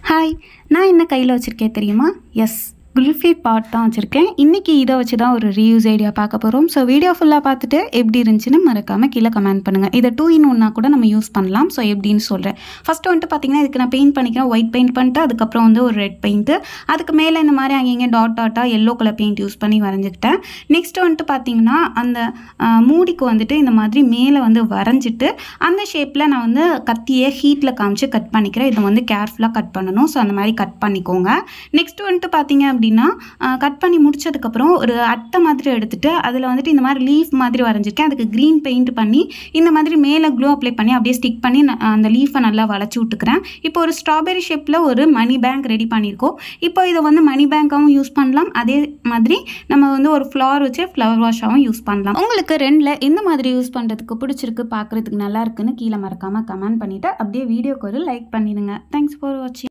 hi நான் என்ன கையில் வச்சுருக்கேன் தெரியுமா எஸ் குல்ஃபி பாட் தான் வச்சுருக்கேன் இன்றைக்கி இதை வச்சு தான் ஒரு ரீயூஸ் ஐடியா பார்க்க போகிறோம் ஸோ வீடியோ ஃபுல்லாக பார்த்துட்டு எப்படி இருந்துச்சுன்னு மறக்காமல் கீழே கமெண்ட் பண்ணுங்கள் இதை டூ இன் ஒன்னா கூட நம்ம யூஸ் பண்ணலாம் ஸோ எப்படின்னு சொல்கிறேன் ஃபஸ்ட்டு வந்துட்டு பார்த்தீங்கன்னா இதுக்கு நான் பெயிண்ட் பண்ணிக்கிறேன் ஒயிட் பெயிண்ட் பண்ணிட்டு அதுக்கப்புறம் வந்து ஒரு ரெட் பெயிண்ட்டு அதுக்கு மேலே இந்த மாதிரி அங்கங்கே டாட் டாட்டாக எல்லோ கலர் பெயிண்ட் யூஸ் பண்ணி வரைஞ்சிக்கிட்டேன் நெக்ஸ்ட் வந்துட்டு பார்த்தீங்கன்னா அந்த ஆ, மூடிக்கு வந்துட்டு இந்த மாதிரி மேலே வந்து வரைஞ்சிட்டு அந்த ஷேப்பில் நான் வந்து கத்தியை ஹீட்டில் காமிச்சு கட் பண்ணிக்கிறேன் இதை வந்து கேர்ஃபுல்லாக கட் பண்ணணும் ஸோ அந்த மாதிரி கட் பண்ணிக்கோங்க நெக்ஸ்ட் வந்துட்டு பார்த்தீங்க அப்படின்னா கட் பண்ணி முடிச்சதுக்கப்புறம் ஒரு அட்டை மாதிரி எடுத்துட்டு அதில் வந்துட்டு இந்த மாதிரி லீஃப் மாதிரி வரைஞ்சிருக்கேன் அதுக்கு க்ரீன் பெயிண்ட் பண்ணி இந்த மாதிரி மேலே க்ளூ அப்ளை பண்ணி அப்படியே ஸ்டிக் பண்ணி நான் அந்த லீஃபை நல்லா வளைச்சி விட்டுக்கிறேன் இப்போ ஒரு ஸ்ட்ராபெரி ஷேப்பில் ஒரு மணி பேங்க் ரெடி பண்ணியிருக்கோம் இப்போ இதை வந்து மணி பேங்காகவும் யூஸ் பண்ணலாம் அதே மாதிரி நம்ம வந்து ஒரு ஃப்ளவர் வச்சு ஃப்ளவர் வாஷாகவும் யூஸ் பண்ணலாம் உங்களுக்கு ரெண்டில் எந்த மாதிரி யூஸ் பண்ணுறதுக்கு பிடிச்சிருக்கு பார்க்குறதுக்கு நல்லா இருக்குன்னு கீழே மறக்காமல் கமெண்ட் பண்ணிவிட்டு அப்படியே வீடியோக்கு ஒரு லைக் பண்ணிடுங்க தேங்க்ஸ் ஃபார் வாட்சிங்